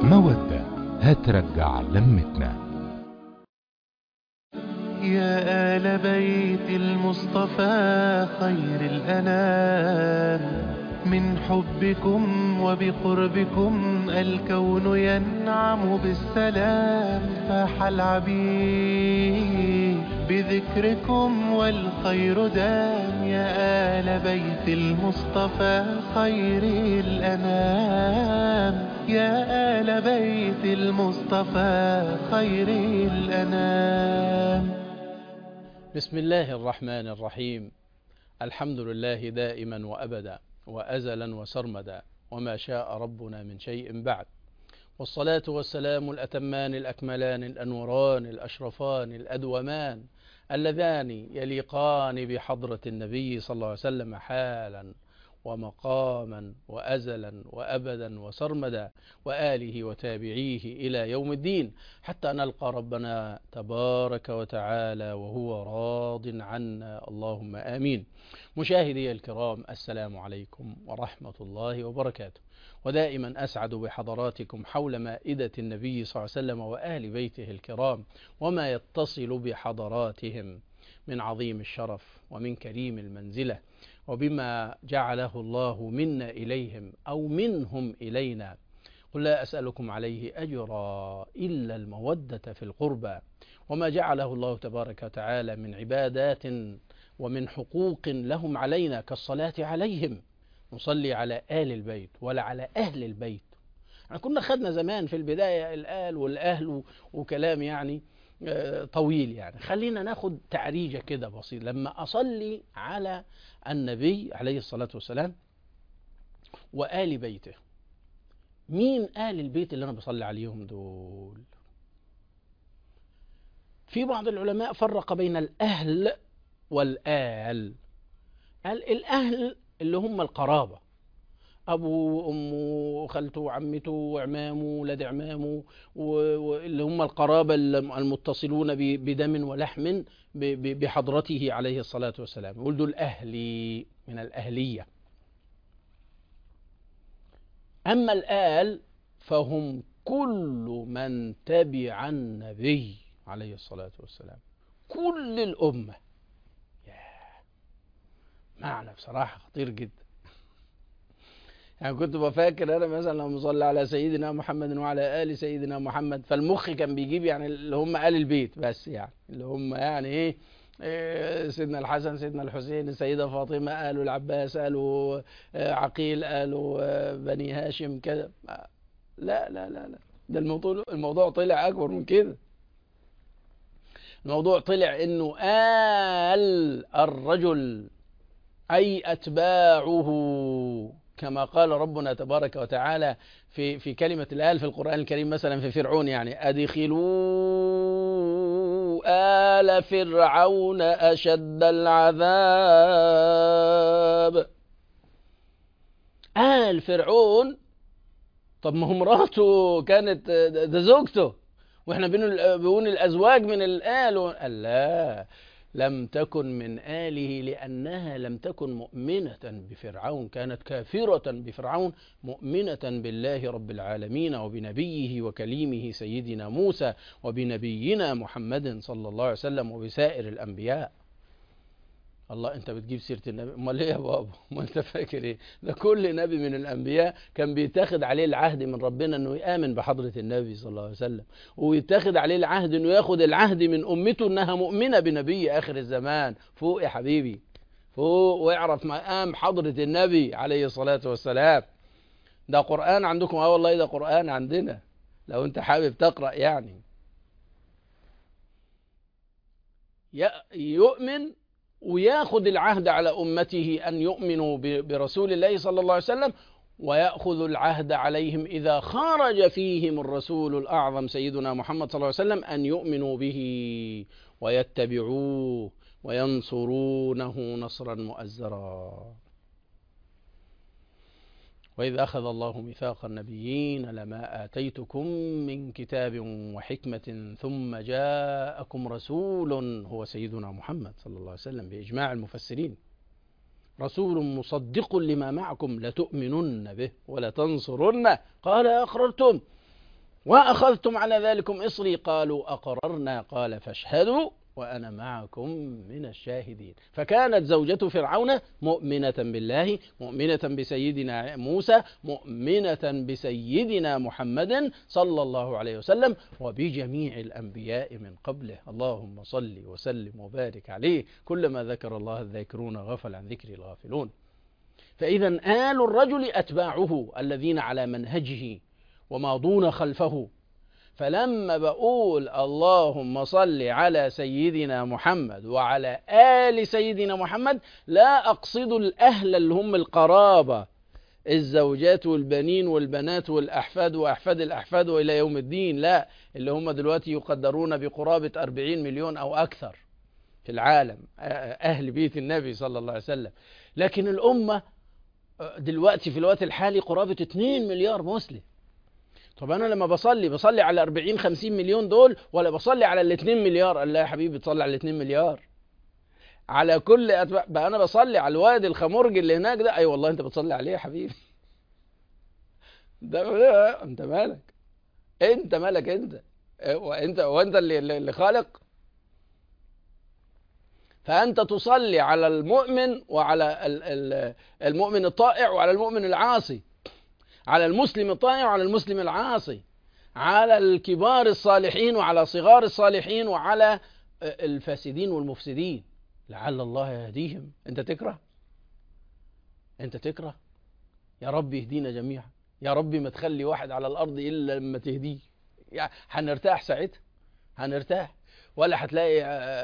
مودة هترجع لمتنا يا آل بيت المصطفى خير الأنام من حبكم وبقربكم الكون ينعم بالسلام فاح العبير بذكركم والخير دام يا آل بيت المصطفى خير الأنام يا آل بيت المصطفى خير الأنام بسم الله الرحمن الرحيم الحمد لله دائما وأبدا وأزلا وسرمدا وما شاء ربنا من شيء بعد والصلاة والسلام الأتمان الأكملان الأنوران الأشرفان الأدومان اللذان يليقان بحضرة النبي صلى الله عليه وسلم حالا ومقاما وأزلا وأبدا وسرمدا وآله وتابعيه إلى يوم الدين حتى نلقى ربنا تبارك وتعالى وهو راض عنا اللهم آمين مشاهدي الكرام السلام عليكم ورحمة الله وبركاته ودائما أسعد بحضراتكم حول مائدة النبي صلى الله عليه وسلم وآل بيته الكرام وما يتصل بحضراتهم من عظيم الشرف ومن كريم المنزلة وبما جعله الله منا إليهم أو منهم إلينا قل لا أسألكم عليه أجرا إلا المودة في القربى وما جعله الله تبارك وتعالى من عبادات ومن حقوق لهم علينا كالصلاة عليهم نصلي على آل البيت ولا على أهل البيت يعني كنا خدنا زمان في البداية الآل والأهل وكلام يعني طويل يعني خلينا ناخد تعريجة كده بسيط لما أصلي على النبي عليه الصلاة والسلام وآل بيته مين آل البيت اللي أنا بصلي عليهم دول في بعض العلماء فرق بين الأهل والآل قال الأهل اللي هم القرابة أبوه وأمه وخالته وعمته وعمامه ولاد عمامه واللي هم القرابة المتصلون بدم ولحم بحضرته عليه الصلاة والسلام يقول دول أهلي من الأهلية أما الآل فهم كل من تبع النبي عليه الصلاة والسلام كل الأمة معنى بصراحة خطير جدا يعني كنت بفكر انا مثلا لو مصلي على سيدنا محمد وعلى ال سيدنا محمد فالمخ كان بيجيب يعني اللي هم ال البيت بس يعني اللي هم يعني ايه, إيه سيدنا الحسن سيدنا الحسين السيده فاطمه قالوا العباس قالوا عقيل قالوا بني هاشم كذا لا لا لا لا ده الموضوع الموضوع طلع اكبر من كده الموضوع طلع انه آل الرجل أي أتباعه كما قال ربنا تبارك وتعالى في في كلمة الآل في القرآن الكريم مثلا في فرعون يعني أدخلوا آل فرعون أشد العذاب آل فرعون طب ما هو مراته كانت ده زوجته واحنا بنقول الأزواج من الآل قال لا لم تكن من آله لأنها لم تكن مؤمنة بفرعون كانت كافرة بفرعون مؤمنة بالله رب العالمين وبنبيه وكليمه سيدنا موسى وبنبينا محمد صلى الله عليه وسلم وبسائر الأنبياء الله انت بتجيب سيره النبي امال ايه يا بابا ما انت فاكر ايه ده كل نبي من الانبياء كان بيتاخد عليه العهد من ربنا انه يامن بحضره النبي صلى الله عليه وسلم ويتاخد عليه العهد انه ياخد العهد من امته انها مؤمنه بنبي اخر الزمان فوق يا حبيبي فوق واعرف مقام حضره النبي عليه الصلاه والسلام ده قران عندكم اه والله ده قران عندنا لو انت حابب تقرا يعني يؤمن وياخذ العهد على أمته أن يؤمنوا برسول الله صلى الله عليه وسلم ويأخذ العهد عليهم إذا خرج فيهم الرسول الأعظم سيدنا محمد صلى الله عليه وسلم أن يؤمنوا به ويتبعوه وينصرونه نصرا مؤزرا وإذ أخذ الله ميثاق النبيين لما آتيتكم من كتاب وحكمة ثم جاءكم رسول هو سيدنا محمد صلى الله عليه وسلم بإجماع المفسرين رسول مصدق لما معكم لتؤمنن به ولتنصرنه قال أقررتم وأخذتم على ذلكم إصري قالوا أقررنا قال فاشهدوا وأنا معكم من الشاهدين فكانت زوجة فرعون مؤمنة بالله مؤمنة بسيدنا موسى مؤمنة بسيدنا محمد صلى الله عليه وسلم وبجميع الأنبياء من قبله اللهم صل وسلم وبارك عليه كلما ذكر الله الذاكرون غفل عن ذكر الغافلون فإذا آل الرجل أتباعه الذين على منهجه وماضون خلفه فلما بقول اللهم صل على سيدنا محمد وعلى آل سيدنا محمد لا أقصد الأهل اللي هم القرابة الزوجات والبنين والبنات والأحفاد وأحفاد الأحفاد وإلى يوم الدين لا اللي هم دلوقتي يقدرون بقرابة 40 مليون أو أكثر في العالم أهل بيت النبي صلى الله عليه وسلم لكن الأمة دلوقتي في الوقت الحالي قرابة 2 مليار مسلم طب انا لما بصلي بصلي على 40 50 مليون دول ولا بصلي على ال 2 مليار قال لا يا حبيبي تصلي على ال 2 مليار على كل أتبع... بقى انا بصلي على الواد الخمرج اللي هناك ده اي أيوة والله انت بتصلي عليه يا حبيبي ده, ده انت مالك انت مالك انت وانت وانت اللي اللي خالق فانت تصلي على المؤمن وعلى المؤمن الطائع وعلى المؤمن العاصي على المسلم الطائع وعلى المسلم العاصي على الكبار الصالحين وعلى صغار الصالحين وعلى الفاسدين والمفسدين لعل الله يهديهم انت تكره انت تكره يا رب يهدينا جميعا يا رب ما تخلي واحد على الارض الا لما تهديه يعني هنرتاح ساعتها هنرتاح ولا هتلاقي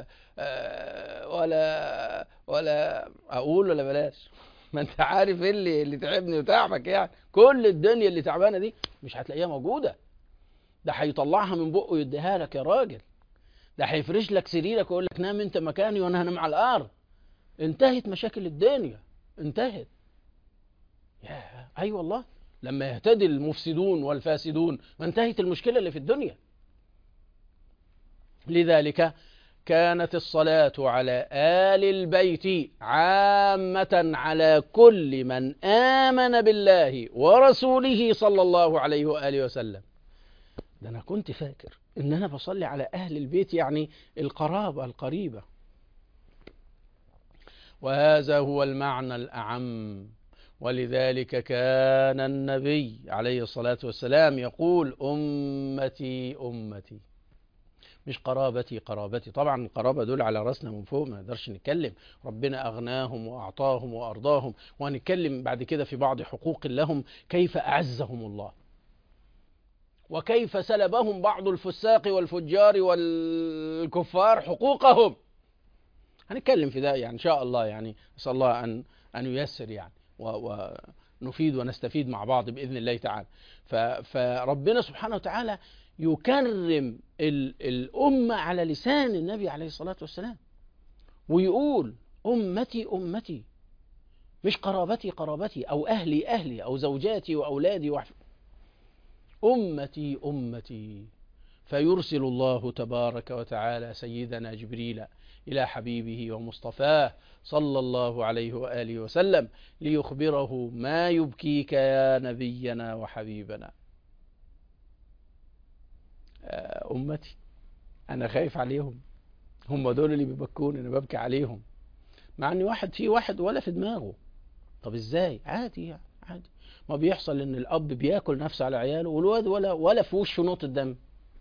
ولا ولا اقول ولا بلاش ما انت عارف ايه اللي اللي تعبني وتعبك يعني كل الدنيا اللي تعبانه دي مش هتلاقيها موجوده ده هيطلعها من بقه يديها لك يا راجل ده هيفرش لك سريرك ويقول لك نام انت مكاني وانا هنام على الارض انتهت مشاكل الدنيا انتهت يا اي أيوة والله لما يهتدي المفسدون والفاسدون ما انتهت المشكله اللي في الدنيا لذلك كانت الصلاة على آل البيت عامة على كل من آمن بالله ورسوله صلى الله عليه وآله وسلم ده أنا كنت فاكر إن أنا بصلي على أهل البيت يعني القرابة القريبة وهذا هو المعنى الأعم ولذلك كان النبي عليه الصلاة والسلام يقول أمتي أمتي مش قرابتي قرابتي طبعا القرابة دول على راسنا من فوق ما نقدرش نتكلم ربنا أغناهم وأعطاهم وأرضاهم وهنتكلم بعد كده في بعض حقوق لهم كيف أعزهم الله وكيف سلبهم بعض الفساق والفجار والكفار حقوقهم هنتكلم في ده يعني إن شاء الله يعني أسأل الله أن أن ييسر يعني ونفيد ونستفيد مع بعض بإذن الله تعالى فربنا سبحانه وتعالى يكرم الأمة على لسان النبي عليه الصلاة والسلام ويقول أمتي أمتي مش قرابتي قرابتي أو أهلي أهلي أو زوجاتي وأولادي وحف... أمتي أمتي فيرسل الله تبارك وتعالى سيدنا جبريل إلى حبيبه ومصطفاه صلى الله عليه وآله وسلم ليخبره ما يبكيك يا نبينا وحبيبنا أمتي أنا خايف عليهم هم دول اللي بيبكوني أنا ببكي عليهم مع أن واحد في واحد ولا في دماغه طب إزاي عادي يعني عادي ما بيحصل ان الاب بياكل نفسه على عياله والواد ولا ولا في وشه نقطه دم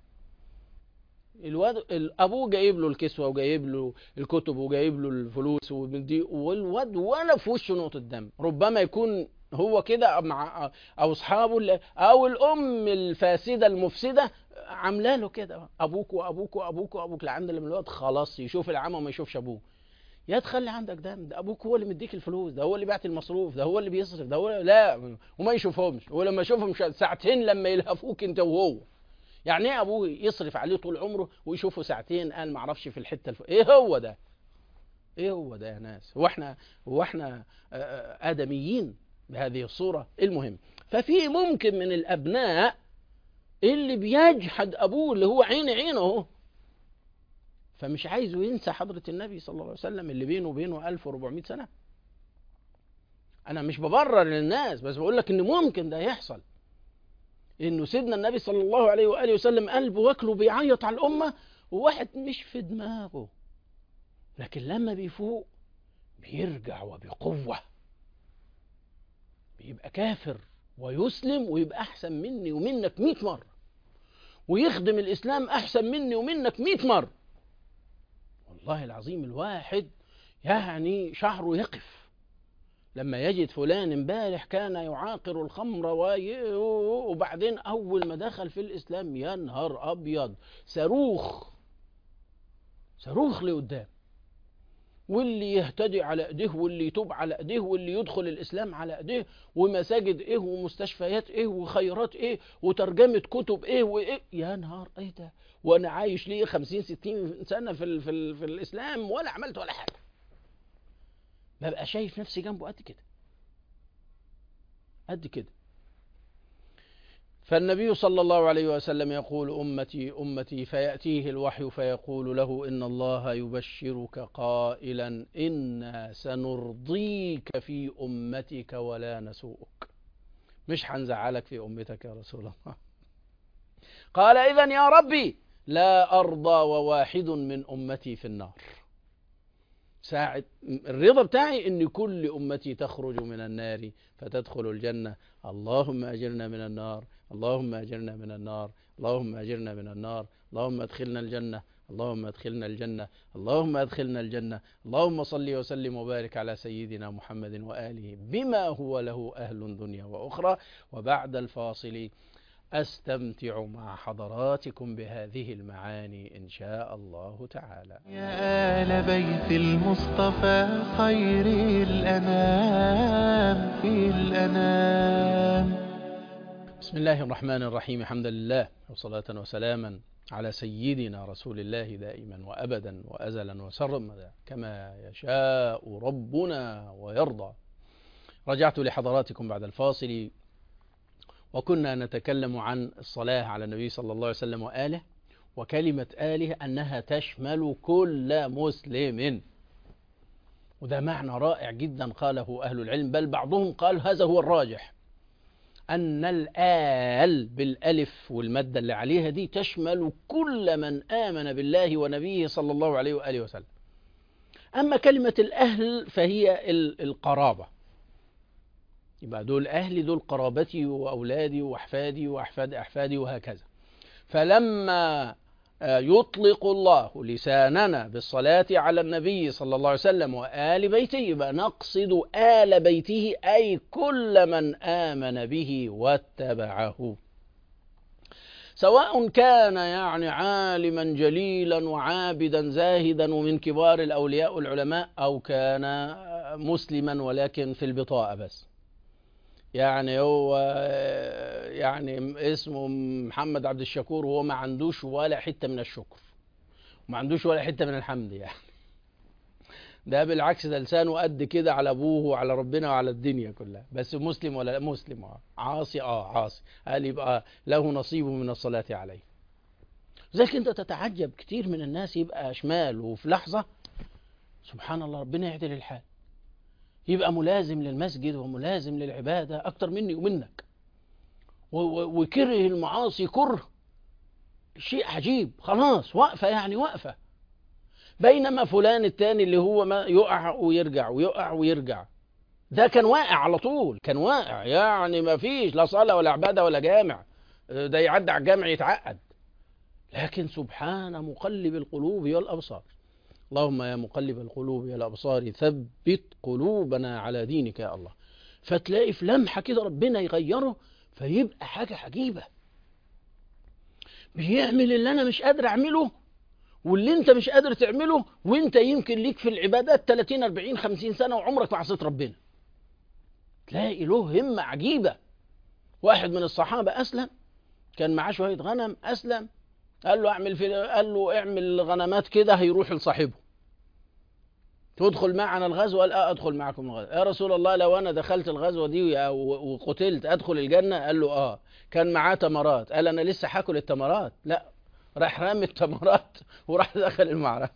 الواد ابوه جايب له الكسوه وجايب له الكتب وجايب له الفلوس ودي والواد ولا في وشه نقطه دم ربما يكون هو كده مع او اصحابه او الام الفاسده المفسده عامله له كده ابوك وابوك وابوك وابوك لعند لما الواد خلاص يشوف العمى وما يشوفش ابوه يا تخلي عندك دم ده ابوك هو اللي مديك الفلوس ده هو اللي بعت المصروف ده هو اللي بيصرف ده هو لا وما يشوفهمش ولما يشوفهم ساعتين لما يلهفوك انت وهو يعني ايه ابوه يصرف عليه طول عمره ويشوفه ساعتين قال ما اعرفش في الحته الف... ايه هو ده ايه هو ده يا ناس هو احنا هو احنا ادميين بهذه الصوره المهم ففي ممكن من الابناء اللي بيجحد ابوه اللي هو عين عينه اهو فمش عايزه ينسى حضرة النبي صلى الله عليه وسلم اللي بينه وبينه 1400 سنة أنا مش ببرر للناس بس بقول لك إن ممكن ده يحصل انه سيدنا النبي صلى الله عليه واله وسلم قلبه واكله بيعيط على الامه وواحد مش في دماغه لكن لما بيفوق بيرجع وبقوه بيبقى كافر ويسلم ويبقى احسن مني ومنك 100 مره ويخدم الاسلام احسن مني ومنك 100 مره والله العظيم الواحد يعني شعره يقف لما يجد فلان امبارح كان يعاقر الخمر وي... وبعدين اول ما دخل في الاسلام يا نهار ابيض صاروخ صاروخ لقدام واللي يهتدي على ايديه واللي يتوب على ايديه واللي يدخل الاسلام على ايديه ومساجد ايه ومستشفيات ايه وخيرات ايه وترجمه كتب ايه وايه يا نهار ايه ده وانا عايش ليه 50 60 سنه في ال في, ال في الاسلام ولا عملت ولا حاجه ببقى شايف نفسي جنبه قد كده قد كده فالنبي صلى الله عليه وسلم يقول أمتي أمتي فيأتيه الوحي فيقول له إن الله يبشرك قائلا إنا سنرضيك في أمتك ولا نسوءك مش هنزعلك في أمتك يا رسول الله قال إذا يا ربي لا أرضى وواحد من أمتي في النار ساعة الرضا بتاعي ان كل امتي تخرج من النار فتدخل الجنة اللهم اجرنا من النار اللهم اجرنا من النار اللهم اجرنا من النار اللهم ادخلنا الجنة اللهم ادخلنا الجنة اللهم ادخلنا الجنة اللهم صل وسلم وبارك على سيدنا محمد وآله بما هو له أهل دنيا وأخرى وبعد الفاصل أستمتع مع حضراتكم بهذه المعاني إن شاء الله تعالى يا آل بيت المصطفى خير الأنام في الأنام بسم الله الرحمن الرحيم حمدا لله وصلاة وسلاما على سيدنا رسول الله دائما وأبدا وأزلا وسرمدا كما يشاء ربنا ويرضى رجعت لحضراتكم بعد الفاصل وكنا نتكلم عن الصلاة على النبي صلى الله عليه وسلم وآله وكلمة آله أنها تشمل كل مسلم وده معنى رائع جدا قاله أهل العلم بل بعضهم قال هذا هو الراجح أن الآل بالألف والمادة اللي عليها دي تشمل كل من آمن بالله ونبيه صلى الله عليه وآله وسلم أما كلمة الأهل فهي القرابة يبقى دول أهلي دول قرابتي وأولادي وأحفادي وأحفاد أحفادي وهكذا فلما يطلق الله لساننا بالصلاة على النبي صلى الله عليه وسلم وآل بيته يبقى نقصد آل بيته أي كل من آمن به واتبعه سواء كان يعني عالما جليلا وعابدا زاهدا ومن كبار الأولياء والعلماء أو كان مسلما ولكن في البطاقة بس يعني هو يعني اسمه محمد عبد الشكور وهو ما عندوش ولا حته من الشكر وما عندوش ولا حته من الحمد يعني ده بالعكس ده لسانه قد كده على ابوه وعلى ربنا وعلى الدنيا كلها بس مسلم ولا مسلم اه عاصي اه عاصي قال يبقى له نصيب من الصلاه عليه زيك انت تتعجب كتير من الناس يبقى شمال وفي لحظه سبحان الله ربنا يعدل الحال يبقى ملازم للمسجد وملازم للعبادة أكتر مني ومنك وكره المعاصي كره شيء عجيب خلاص وقفة يعني وقفة بينما فلان التاني اللي هو ما يقع ويرجع ويقع ويرجع ده كان واقع على طول كان واقع يعني ما فيش لا صلاة ولا عبادة ولا جامع ده يعدي على الجامع يتعقد لكن سبحان مقلب القلوب والأبصار اللهم يا مقلب القلوب يا الأبصار ثبت قلوبنا على دينك يا الله فتلاقي في لمحة كده ربنا يغيره فيبقى حاجة عجيبة بيعمل اللي أنا مش قادر أعمله واللي أنت مش قادر تعمله وأنت يمكن ليك في العبادات 30 40 50 سنة وعمرك ما عصيت ربنا تلاقي له همة عجيبة واحد من الصحابة أسلم كان معاه شوية غنم أسلم قال له اعمل في قال له اعمل غنمات كده هيروح لصاحبه تدخل معنا الغزوة قال اه ادخل معكم الغزوة يا رسول الله لو انا دخلت الغزوة دي وقتلت ادخل الجنة قال له اه كان معاه تمرات قال انا لسه هاكل التمرات لا راح رامي التمرات وراح دخل المعركة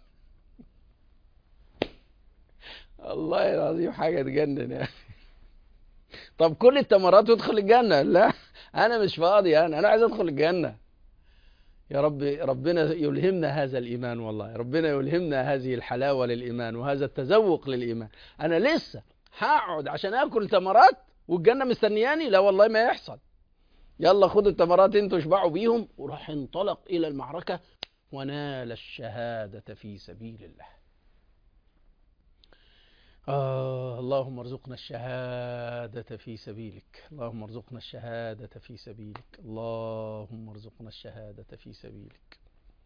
الله العظيم حاجة تجنن يعني طب كل التمرات وادخل الجنة لا انا مش فاضي انا انا عايز ادخل الجنه يا رب ربنا يلهمنا هذا الايمان والله ربنا يلهمنا هذه الحلاوه للايمان وهذا التذوق للايمان انا لسه هقعد عشان اكل تمرات والجنه مستنياني لا والله ما يحصل يلا خدوا التمرات انتوا اشبعوا بيهم وراح انطلق الى المعركه ونال الشهاده في سبيل الله آه اللهم ارزقنا الشهادة في سبيلك اللهم ارزقنا الشهادة في سبيلك اللهم ارزقنا الشهادة في سبيلك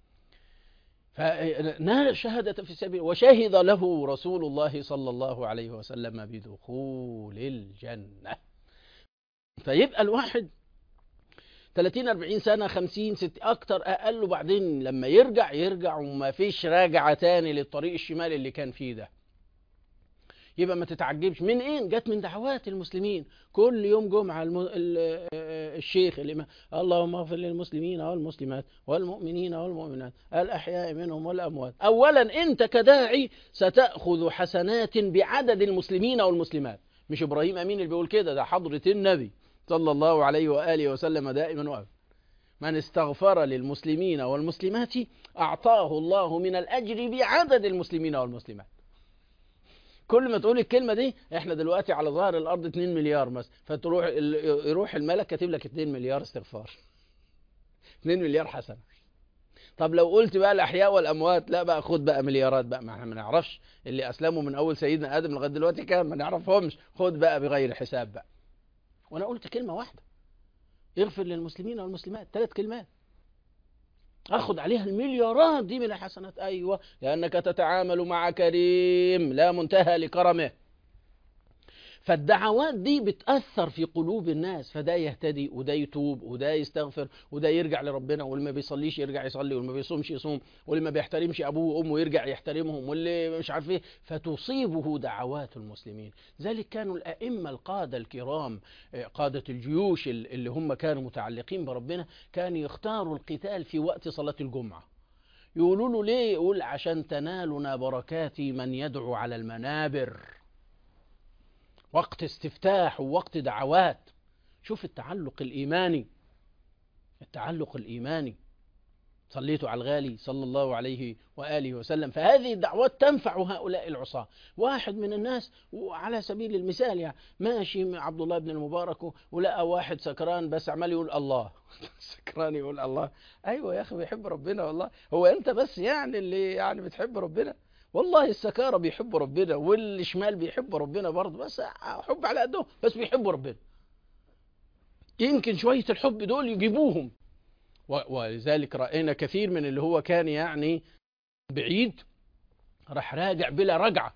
فنال الشهادة في سبيل وشهد له رسول الله صلى الله عليه وسلم بدخول الجنة فيبقى الواحد 30 40 سنة 50 60 أكتر أقل وبعدين لما يرجع يرجع وما فيش راجعة تاني للطريق الشمال اللي كان فيه ده يبقى ما تتعجبش من ايه جت من دعوات المسلمين كل يوم جمعه الم... ال... الشيخ الامام اللهم اغفر للمسلمين والمسلمات والمؤمنين والمؤمنات الاحياء منهم والاموات اولا انت كداعي ستاخذ حسنات بعدد المسلمين والمسلمات مش ابراهيم امين اللي بيقول كده ده حضره النبي صلى الله عليه واله وسلم دائما وابدا من استغفر للمسلمين والمسلمات اعطاه الله من الاجر بعدد المسلمين والمسلمات كل ما تقول الكلمة دي احنا دلوقتي على ظهر الارض 2 مليار مثلا فتروح يروح الملك كاتب لك 2 مليار استغفار 2 مليار حسنة طب لو قلت بقى الاحياء والاموات لا بقى خد بقى مليارات بقى ما احنا ما نعرفش اللي اسلموا من اول سيدنا ادم لغايه دلوقتي كام ما نعرفهمش خد بقى بغير حساب بقى وانا قلت كلمة واحدة اغفر للمسلمين والمسلمات ثلاث كلمات اخذ عليها المليارات دي من الحسنات ايوه لانك تتعامل مع كريم لا منتهى لكرمه فالدعوات دي بتأثر في قلوب الناس فده يهتدي وده يتوب وده يستغفر وده يرجع لربنا واللي ما بيصليش يرجع يصلي واللي ما بيصومش يصوم واللي ما بيحترمش ابوه وامه يرجع يحترمهم واللي مش عارف ايه فتصيبه دعوات المسلمين ذلك كانوا الائمه القاده الكرام قاده الجيوش اللي هم كانوا متعلقين بربنا كانوا يختاروا القتال في وقت صلاه الجمعه يقولوا له ليه يقول عشان تنالنا بركات من يدعو على المنابر وقت استفتاح ووقت دعوات شوف التعلق الإيماني التعلق الإيماني صليت على الغالي صلى الله عليه وآله وسلم فهذه الدعوات تنفع هؤلاء العصاة واحد من الناس وعلى سبيل المثال يعني ماشي عبد الله بن المبارك ولقى واحد سكران بس عمال يقول الله سكران يقول الله أيوة يا أخي بيحب ربنا والله هو أنت بس يعني اللي يعني بتحب ربنا والله السكارى بيحبوا ربنا والشمال بيحبوا ربنا برضه بس حب على قدهم بس بيحبوا ربنا يمكن شوية الحب دول يجيبوهم ولذلك رأينا كثير من اللي هو كان يعني بعيد راح راجع بلا رجعة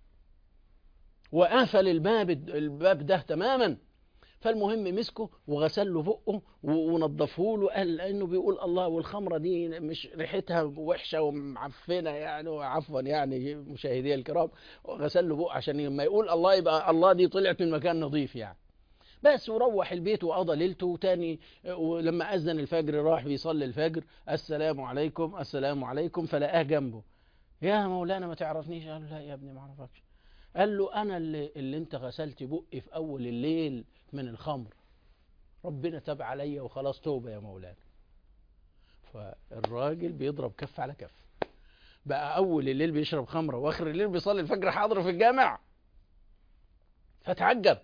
وقفل الباب الباب ده تماما فالمهم مسكه وغسل له بقه ونضفه له قال انه بيقول الله والخمره دي مش ريحتها وحشه ومعفنه يعني وعفوا يعني مشاهدي الكرام غسل له بقه عشان لما يقول الله يبقى الله دي طلعت من مكان نظيف يعني بس وروح البيت وقضى ليلته وتاني ولما اذن الفجر راح بيصلي الفجر السلام عليكم السلام عليكم فلقاه جنبه يا مولانا ما تعرفنيش قال له لا يا ابني ما اعرفكش قال له انا اللي, اللي انت غسلت بقي في اول الليل من الخمر ربنا تاب عليا وخلاص توبه يا مولانا فالراجل بيضرب كف على كف بقى اول الليل بيشرب خمره واخر الليل بيصلي الفجر حاضر في الجامع فتعجب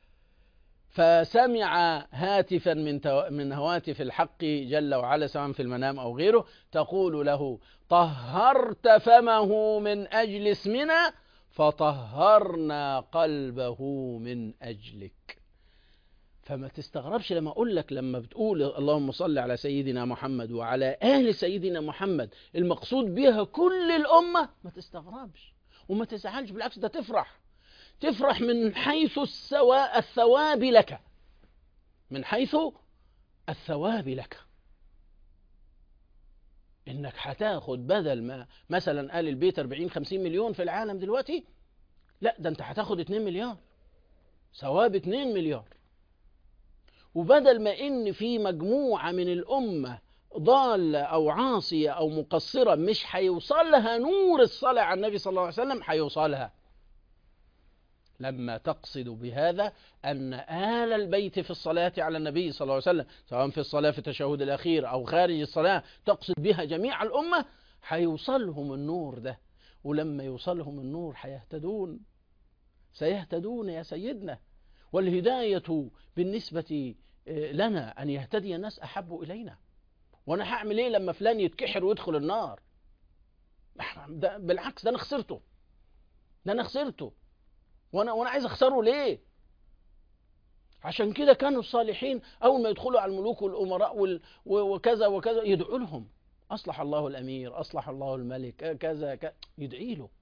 فسمع هاتفا من من هواتف الحق جل وعلا سواء في المنام او غيره تقول له طهرت فمه من اجل اسمنا فطهرنا قلبه من اجلك فما تستغربش لما اقول لك لما بتقول اللهم صل على سيدنا محمد وعلى اهل سيدنا محمد المقصود بها كل الامه ما تستغربش وما تزعلش بالعكس ده تفرح تفرح من حيث السواء الثواب لك من حيث الثواب لك انك هتاخد بدل ما مثلا قال البيت 40 50 مليون في العالم دلوقتي لا ده انت هتاخد 2 مليار ثواب 2 مليار وبدل ما ان في مجموعه من الامه ضالة أو عاصية أو مقصرة مش هيوصلها نور الصلاة على النبي صلى الله عليه وسلم هيوصلها لما تقصد بهذا أن آل البيت في الصلاة على النبي صلى الله عليه وسلم سواء في الصلاة في التشهد الأخير أو خارج الصلاة تقصد بها جميع الأمة هيوصلهم النور ده ولما يوصلهم النور هيهتدون سيهتدون يا سيدنا والهداية بالنسبة لنا أن يهتدي الناس أحب إلينا وأنا هعمل إيه لما فلان يتكحر ويدخل النار ده بالعكس ده أنا خسرته ده أنا خسرته وأنا, وأنا عايز أخسره ليه عشان كده كانوا الصالحين أول ما يدخلوا على الملوك والأمراء وال... وكذا وكذا يدعوا لهم أصلح الله الأمير أصلح الله الملك كذا كذا يدعي له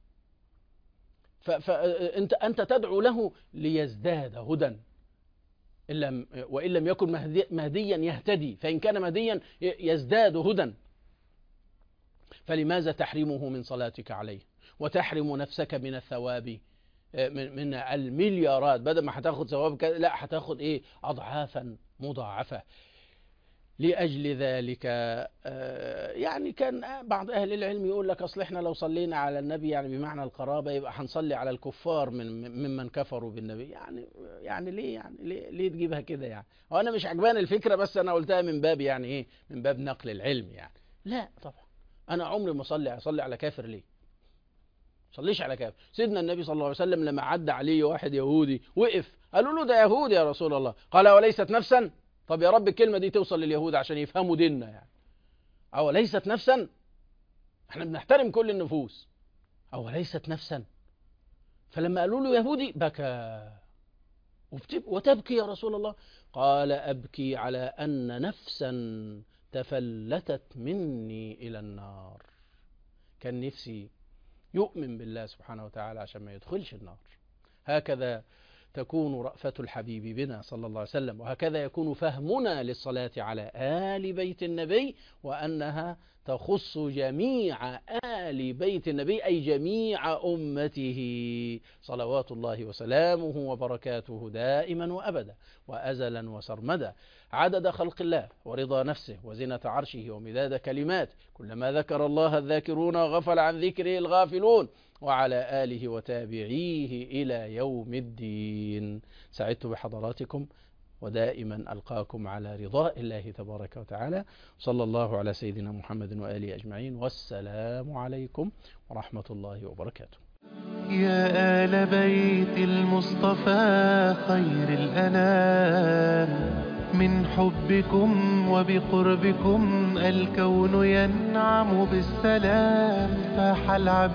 فأنت أنت تدعو له ليزداد هدى إن لم وإن لم يكن مهدي مهديا يهتدي فإن كان مهديا يزداد هدى فلماذا تحرمه من صلاتك عليه وتحرم نفسك من الثواب من, من المليارات بدل ما هتاخد ثواب لا هتاخد ايه اضعافا مضاعفه لأجل ذلك يعني كان بعض أهل العلم يقول لك أصل إحنا لو صلينا على النبي يعني بمعنى القرابة يبقى هنصلي على الكفار من ممن كفروا بالنبي يعني يعني ليه يعني ليه, ليه تجيبها كده يعني وأنا مش عجباني الفكرة بس أنا قلتها من باب يعني إيه من باب نقل العلم يعني لا طبعا أنا عمري ما أصلي أصلي على كافر ليه صليش على كافر سيدنا النبي صلى الله عليه وسلم لما عدى عليه واحد يهودي وقف قالوا له ده يهودي يا رسول الله قال وليست نفسا طب يا رب الكلمة دي توصل لليهود عشان يفهموا ديننا يعني أو ليست نفسا احنا بنحترم كل النفوس أو ليست نفسا فلما قالوا له يهودي بكى وتبكي يا رسول الله قال أبكي على أن نفسا تفلتت مني إلى النار كان نفسي يؤمن بالله سبحانه وتعالى عشان ما يدخلش النار هكذا تكون رأفة الحبيب بنا صلى الله عليه وسلم وهكذا يكون فهمنا للصلاة على آل بيت النبي وأنها تخص جميع آل بيت النبي أي جميع أمته صلوات الله وسلامه وبركاته دائما وأبدا وأزلا وسرمدا عدد خلق الله ورضا نفسه وزنة عرشه ومداد كلمات كلما ذكر الله الذاكرون وغفل عن ذكره الغافلون وعلى آله وتابعيه إلى يوم الدين سعدت بحضراتكم ودائما ألقاكم على رضاء الله تبارك وتعالى صلى الله على سيدنا محمد وآله أجمعين والسلام عليكم ورحمة الله وبركاته يا آل بيت المصطفى خير الأنام من حبكم وبقربكم الكون ينعم بالسلام فاح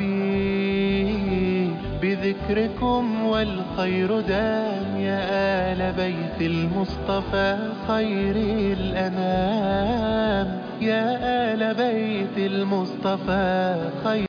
العبيد بذكركم والخير دام يا آل بيت المصطفى خير الأنام يا آل بيت المصطفى خير